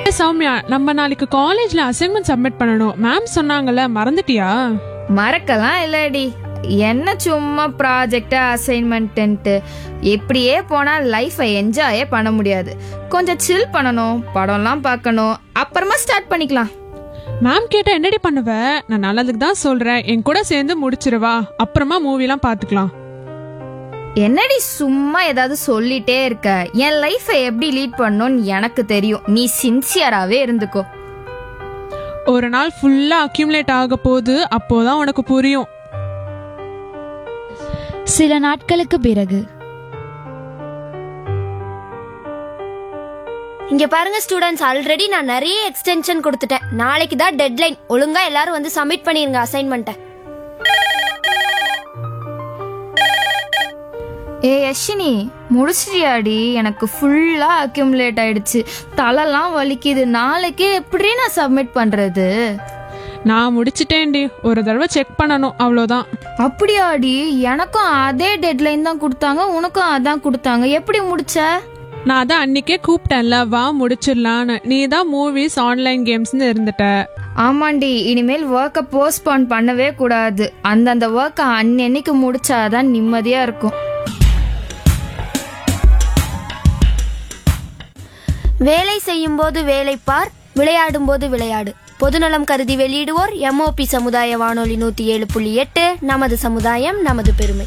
சௌமியா நம்ம நாளைக்கு காலேஜ்ல அசைன்மெண்ட் சப்மிட் பண்ணணும் மேம் சொன்னாங்கல்ல மறந்துட்டியா மறக்கலாம் இல்லடி என்ன சும்மா ப்ராஜெக்ட் அசைன்மெண்ட்டு இப்படியே போனா லைஃபை என்ஜாயே பண்ண முடியாது கொஞ்சம் சில் பண்ணணும் படம்லாம் பார்க்கணும் அப்புறமா ஸ்டார்ட் பண்ணிக்கலாம் மேம் கேட்டா என்னடி பண்ணுவ நான் நல்லதுக்கு தான் சொல்றேன் என் கூட சேர்ந்து முடிச்சிருவா அப்புறமா மூவிலாம் பாத்துக்கலாம் என்னடி சும்மா ஏதாவது சொல்லிட்டே இருக்க என் லைஃபை எப்படி லீட் பண்ணணும்னு எனக்கு தெரியும் நீ சின்சியராகவே இருந்துக்கோ ஒரு நாள் ஃபுல்லா அக்யூமுலேட் ஆக போகுது அப்போதான் உனக்கு புரியும் சில நாட்களுக்கு பிறகு இங்க பாருங்க ஸ்டூடெண்ட்ஸ் ஆல்ரெடி நான் நிறைய எக்ஸ்டென்ஷன் கொடுத்துட்டேன் நாளைக்கு தான் டெட்லைன் ஒழுங்கா எல்லாரும் வந்து சப்மிட் பண்ணிருங்க அசைன்மெண்ட்டை ஏ யஷினி முடிச்சிட்டியாடி எனக்கு ஃபுல்லா அக்யூமுலேட் ஆயிடுச்சு தலைலாம் வலிக்குது நாளைக்கு எப்படி நான் சப்மிட் பண்றது நான் முடிச்சிட்டேன்டி ஒரு தடவை செக் பண்ணணும் அவ்வளோதான் அப்படியாடி எனக்கும் அதே டெட்லைன் தான் கொடுத்தாங்க உனக்கும் அதான் கொடுத்தாங்க எப்படி முடிச்ச நான் அதான் அன்னைக்கே கூப்பிட்டேன்ல வா முடிச்சிடலான்னு நீ தான் மூவிஸ் ஆன்லைன் கேம்ஸ்னு இருந்துட்ட ஆமாண்டி இனிமேல் ஒர்க்கை போஸ்ட்போன் பண்ணவே கூடாது அந்தந்த ஒர்க்கை அன்னன்னைக்கு முடிச்சாதான் நிம்மதியா இருக்கும் வேலை செய்யும் போது வேலை பார் விளையாடும் போது விளையாடு பொதுநலம் கருதி வெளியிடுவோர் எம்ஓபி சமுதாய வானொலி நூத்தி ஏழு புள்ளி எட்டு நமது சமுதாயம் நமது பெருமை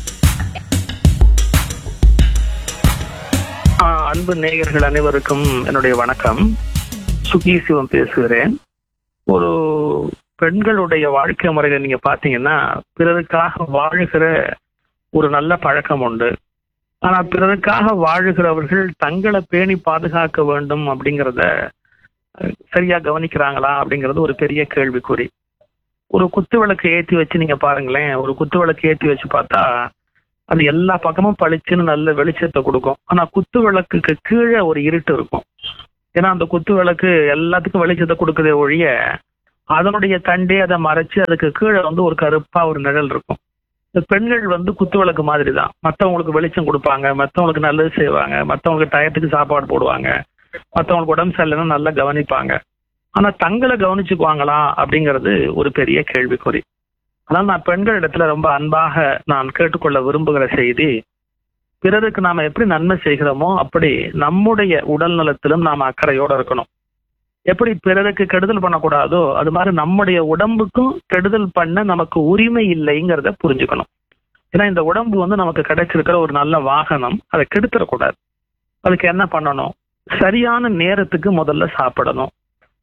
ஆ, அன்பு நேயர்கள் அனைவருக்கும் என்னுடைய வணக்கம் சுகி சிவம் பேசுகிறேன் ஒரு பெண்களுடைய வாழ்க்கை முறையில நீங்க பாத்தீங்கன்னா பிறருக்காக வாழுகிற ஒரு நல்ல பழக்கம் உண்டு ஆனா பிறருக்காக வாழுகிறவர்கள் தங்களை பேணி பாதுகாக்க வேண்டும் அப்படிங்கிறத அஹ், சரியா கவனிக்கிறாங்களா அப்படிங்கிறது ஒரு பெரிய கேள்விக்குறி ஒரு குத்து விளக்கு ஏத்தி வச்சு நீங்க பாருங்களேன் ஒரு குத்து விளக்கு ஏத்தி வச்சு பார்த்தா அது எல்லா பக்கமும் பளிச்சுன்னு நல்ல வெளிச்சத்தை கொடுக்கும் ஆனா குத்து விளக்குக்கு கீழே ஒரு இருட்டு இருக்கும் ஏன்னா அந்த குத்து விளக்கு எல்லாத்துக்கும் வெளிச்சத்தை கொடுக்குதே ஒழிய அதனுடைய தண்டே அதை மறைச்சு அதுக்கு கீழே வந்து ஒரு கருப்பா ஒரு நிழல் இருக்கும் இந்த பெண்கள் வந்து குத்து விளக்கு மாதிரி தான் மற்றவங்களுக்கு வெளிச்சம் கொடுப்பாங்க மற்றவங்களுக்கு நல்லது செய்வாங்க மற்றவங்களுக்கு டயத்துக்கு சாப்பாடு போடுவாங்க மற்றவங்களுக்கு உடம்பு சரியில்லைன்னா நல்லா கவனிப்பாங்க ஆனா தங்களை கவனிச்சுக்குவாங்களா அப்படிங்கிறது ஒரு பெரிய கேள்விக்குறி ஆனால் நான் பெண்கள் இடத்துல ரொம்ப அன்பாக நான் கேட்டுக்கொள்ள விரும்புகிற செய்தி பிறருக்கு நாம எப்படி நன்மை செய்கிறோமோ அப்படி நம்முடைய உடல் நலத்திலும் நாம் அக்கறையோட இருக்கணும் எப்படி பிறருக்கு கெடுதல் பண்ணக்கூடாதோ அது மாதிரி நம்முடைய உடம்புக்கும் கெடுதல் பண்ண நமக்கு உரிமை இல்லைங்கிறத புரிஞ்சுக்கணும் ஏன்னா இந்த உடம்பு வந்து நமக்கு கிடைச்சிருக்கிற ஒரு நல்ல வாகனம் அதை கெடுத்துடக்கூடாது அதுக்கு என்ன பண்ணணும் சரியான நேரத்துக்கு முதல்ல சாப்பிடணும்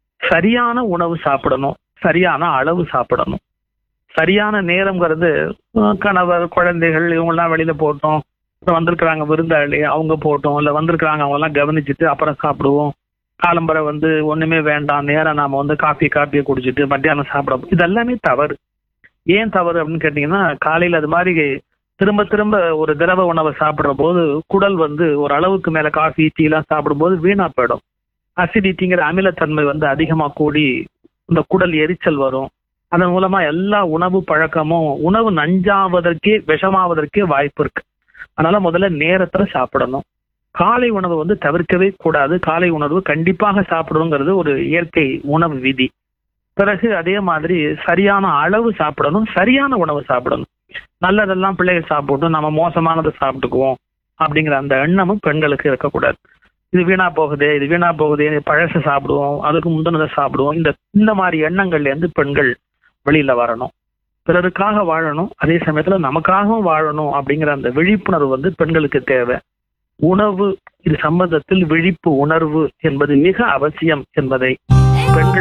சரியான உணவு சாப்பிடணும் சரியான அளவு சாப்பிடணும் சரியான நேரம்ங்கிறது அஹ், கணவர் குழந்தைகள் இவங்கெல்லாம் வெளியில போட்டோம் அப்புறம் வந்திருக்கிறாங்க விருந்தாளி அவங்க போட்டோம் இல்ல வந்திருக்கிறாங்க அவங்க எல்லாம் கவனிச்சுட்டு அப்புறம் சாப்பிடுவோம் காலம்பரை வந்து ஒண்ணுமே வேண்டாம் நேரம் நாம வந்து காஃபி காப்பியை குடிச்சிட்டு மத்தியானம் சாப்பிட இது எல்லாமே தவறு ஏன் தவறு அப்படின்னு கேட்டீங்கன்னா காலையில அது மாதிரி திரும்ப திரும்ப ஒரு திரவ உணவை சாப்பிடுற போது குடல் வந்து ஒரு அளவுக்கு மேல காஃபி டீ எல்லாம் சாப்பிடும்போது வீணா போயிடும் அசிடிட்டிங்கிற அமிலத்தன்மை வந்து அதிகமா கூடி இந்த குடல் எரிச்சல் வரும் அதன் மூலமா எல்லா உணவு பழக்கமும் உணவு நஞ்சாவதற்கே விஷமாவதற்கே வாய்ப்பு இருக்கு அதனால முதல்ல நேரத்துல சாப்பிடணும் காலை உணவு வந்து தவிர்க்கவே கூடாது காலை உணவு கண்டிப்பாக சாப்பிடணுங்கிறது ஒரு இயற்கை உணவு விதி பிறகு அதே மாதிரி சரியான அளவு சாப்பிடணும் சரியான உணவு சாப்பிடணும் நல்லதெல்லாம் பிள்ளைகள் சாப்பிட்டு நம்ம மோசமானதை சாப்பிட்டுக்குவோம் அப்படிங்கிற அந்த எண்ணமும் பெண்களுக்கு இருக்கக்கூடாது இது வீணா போகுதே இது வீணா போகுதே இது பழச சாப்பிடுவோம் அதுக்கு முந்தினதை சாப்பிடுவோம் இந்த இந்த மாதிரி எண்ணங்கள்ல இருந்து பெண்கள் வெளியில வரணும் பிறருக்காக வாழணும் அதே சமயத்துல நமக்காகவும் வாழணும் அப்படிங்கிற அந்த விழிப்புணர்வு வந்து பெண்களுக்கு தேவை உணவு இது சம்பந்தத்தில் விழிப்பு உணர்வு என்பது மிக அவசியம் என்பதை பெண்கள்